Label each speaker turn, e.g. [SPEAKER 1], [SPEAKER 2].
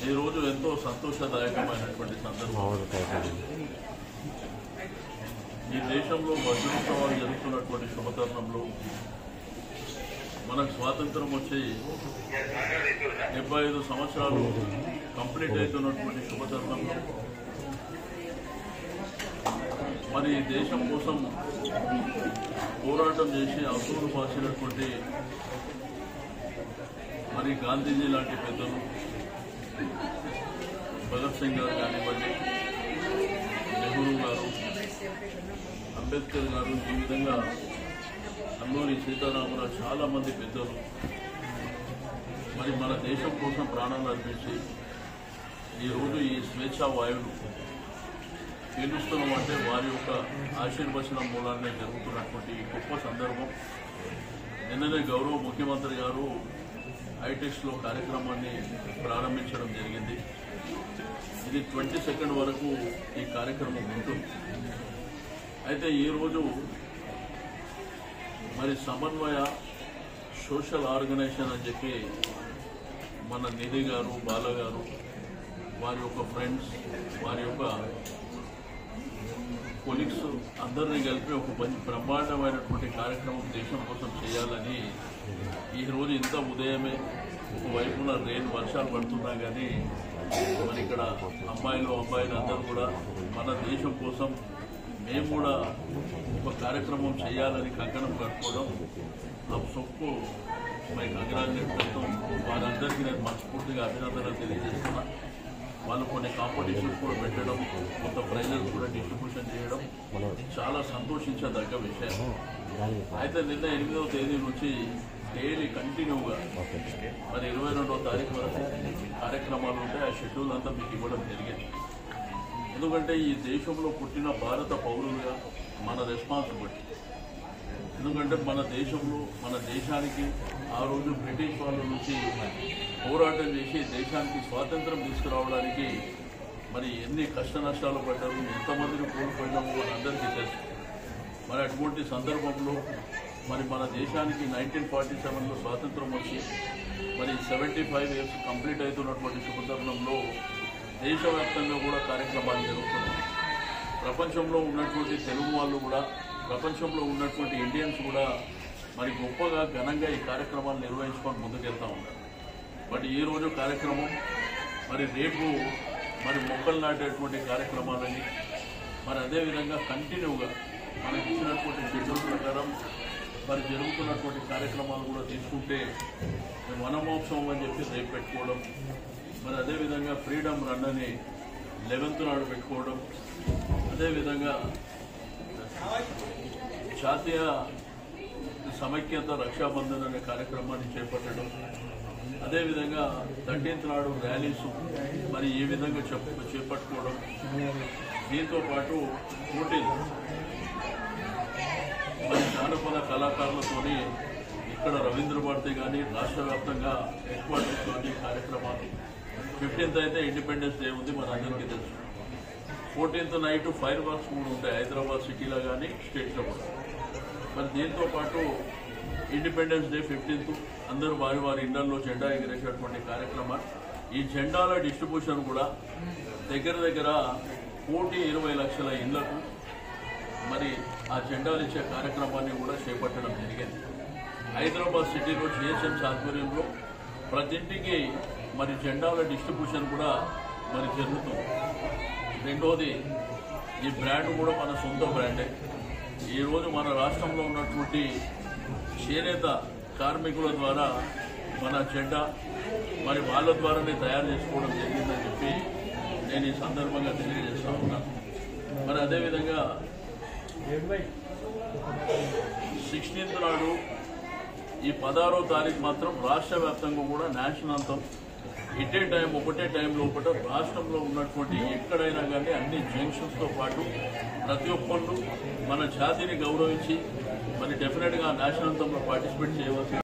[SPEAKER 1] ఈరోజు ఎంతో సంతోషదాయకమైనటువంటి సందర్భం ఈ దేశంలో వజ్రోత్సవాలు జరుగుతున్నటువంటి శుభతరుణంలో మనకు స్వాతంత్రం వచ్చి డెబ్బై ఐదు సంవత్సరాలు కంప్లీట్ అవుతున్నటువంటి శుభతరుణంలో మరి ఈ దేశం కోసం పోరాటం చేసి అసూరు పాసినటువంటి మరి గాంధీజీ లాంటి పెద్దలు భగత్ సింగ్ గారు కానివ్వండి నెహ్రూ గారు అంబేద్కర్ గారు ఈ విధంగా అల్లూరి సీతారామరావు చాలా మంది పెద్దలు మరి మన దేశం కోసం ప్రాణాలు అర్పించి ఈరోజు ఈ స్వేచ్ఛా వాయువులు పీలుస్తున్నాం అంటే వారి యొక్క ఆశీర్వచనం మూలాన్ని జరుగుతున్నటువంటి ఈ గొప్ప సందర్భం నిన్ననే గౌరవ ముఖ్యమంత్రి గారు హైటెక్స్లో కార్యక్రమాన్ని ప్రారంభించడం జరిగింది ఇది ట్వంటీ సెకండ్ వరకు ఈ కార్యక్రమం ఉంటుంది అయితే ఈరోజు మరి సమన్వయ సోషల్ ఆర్గనైజేషన్ అని చెప్పి మన నిధి గారు బాల గారు వారి యొక్క ఫ్రెండ్స్ వారి యొక్క కొలీగ్స్ అందరినీ కలిపి ఒక మంచి బ్రహ్మాండమైనటువంటి కార్యక్రమం దేశం కోసం చేయాలని ఈ రోజు ఇంత ఉదయమే ఒకవైపున రెయిన్ వర్షాలు పడుతున్నా కానీ మరి ఇక్కడ అమ్మాయిలు అబ్బాయిలు అందరూ కూడా మన దేశం కోసం మేము కూడా ఒక కార్యక్రమం చేయాలని కంకణం కట్టుకోవడం ఆ సొక్కు మై కంగ్రాచులేట్ చేస్తాం వారందరికీ నేను మనస్ఫూర్తిగా అభినందనలు తెలియజేస్తున్నా వాళ్ళు కొన్ని కాంపిటీషన్స్ కూడా పెట్టడం కొంత ప్రైజెస్ కూడా డిస్ట్రిబ్యూషన్ చేయడం చాలా సంతోషించదగ్గ విషయం అయితే నిన్న ఎనిమిదవ తేదీ నుంచి డైలీ కంటిన్యూగా మరి ఇరవై రెండవ తారీఖు వరకు కార్యక్రమాలు ఉంటాయి ఆ షెడ్యూల్ అంతా మీకు ఇవ్వడం జరిగింది ఎందుకంటే ఈ దేశంలో పుట్టిన భారత పౌరులుగా మన రెస్పాన్సిబిలిటీ ఎందుకంటే మన దేశంలో మన దేశానికి ఆ రోజు బ్రిటిష్ వాళ్ళ నుంచి పోరాటం చేసి దేశానికి స్వాతంత్రం తీసుకురావడానికి మరి ఎన్ని కష్ట నష్టాలు పడ్డారు ఎంతమందిని కోల్పోయినామో మనందరికీ తెలుసు మరి అటువంటి సందర్భంలో మరి మన దేశానికి నైన్టీన్ ఫార్టీ సెవెన్లో స్వాతంత్రం వచ్చి మరి సెవెంటీ ఫైవ్ ఇయర్స్ కంప్లీట్ అవుతున్నటువంటి శుభతరుణంలో దేశవ్యాప్తంగా కూడా కార్యక్రమాలు జరుగుతున్నాయి ప్రపంచంలో ఉన్నటువంటి తెలుగు వాళ్ళు కూడా ప్రపంచంలో ఉన్నటువంటి ఇండియన్స్ కూడా మరి గొప్పగా ఘనంగా ఈ కార్యక్రమాలు నిర్వహించుకొని ముందుకెళ్తా ఉన్నారు బట్ ఈ రోజు కార్యక్రమం మరి రేపు మరి మొక్కలు నాటేటువంటి కార్యక్రమాలని మరి అదేవిధంగా కంటిన్యూగా మనకి ఇచ్చినటువంటి షెడ్యూల్ ప్రకారం మరి జరుగుతున్నటువంటి కార్యక్రమాలు కూడా తీసుకుంటే మరి వనమోత్సవం అని చెప్పి రేపు పెట్టుకోవడం మరి అదేవిధంగా ఫ్రీడమ్ రన్ అని లెవెన్త్ నాడు పెట్టుకోవడం అదేవిధంగా జాతీయ సమైక్యత రక్షాబంధన్ అనే కార్యక్రమాన్ని చేపట్టడం అదేవిధంగా థర్టీన్త్ నాడు ర్యాలీస్ మరి ఈ విధంగా చెప్ చేపట్టుకోవడం దీంతో పాటు పోటీలు మరి జానపద కళాకారులతోని ఇక్కడ రవీంద్ర భారతి కానీ రాష్ట్ర వ్యాప్తంగా హెడ్ క్వార్టర్స్లోని కార్యక్రమాలు ఫిఫ్టీన్త్ అయితే ఇండిపెండెన్స్ డే ఉంది మన అందరికీ తెలుసు ఫోర్టీన్త్ నైట్ ఫైర్ వర్క్స్ కూడా ఉంటాయి హైదరాబాద్ సిటీలో కానీ స్టేట్లో కూడా మరి దీంతో పాటు ఇండిపెండెన్స్ డే ఫిఫ్టీన్త్ అందరూ వారి వారి ఇళ్లలో జెండా ఎగిరేసేటువంటి కార్యక్రమం ఈ జెండాల డిస్ట్రిబ్యూషన్ కూడా దగ్గర దగ్గర కోటి ఇరవై లక్షల ఇళ్లకు మరి ఆ జెండాలు ఇచ్చే కార్యక్రమాన్ని కూడా చేపట్టడం జరిగింది హైదరాబాద్ సిటీలో జిహెచ్ఎంసీ ఆధ్వర్యంలో ప్రతి ఇంటికి మరి జెండాల డిస్ట్రిబ్యూషన్ కూడా మరి జరుగుతుంది రెండోది ఈ బ్రాండ్ కూడా మన సొంత బ్రాండే ఈరోజు మన రాష్ట్రంలో ఉన్నటువంటి చేనేత కార్మికుల ద్వారా మన జెండా మరి వాళ్ళ ద్వారానే తయారు చేసుకోవడం జరిగిందని చెప్పి నేను ఈ సందర్భంగా తెలియజేస్తా ఉన్నాను మరి అదేవిధంగా సిక్స్టీన్త్ నాడు ఈ పదహారో తారీఖు మాత్రం రాష్ట్ర వ్యాప్తంగా కూడా నేషనల్ అంతం ఇటే టైం ఒకటే టైం లోపల రాష్ట్రంలో ఉన్నటువంటి ఎక్కడైనా కానీ అన్ని జంక్షన్స్తో పాటు ప్రతి ఒక్కళ్ళు మన జాతిని గౌరవించి మరి డెఫినెట్గా నేషనల్ అంతంలో పార్టిసిపేట్ చేయవలసి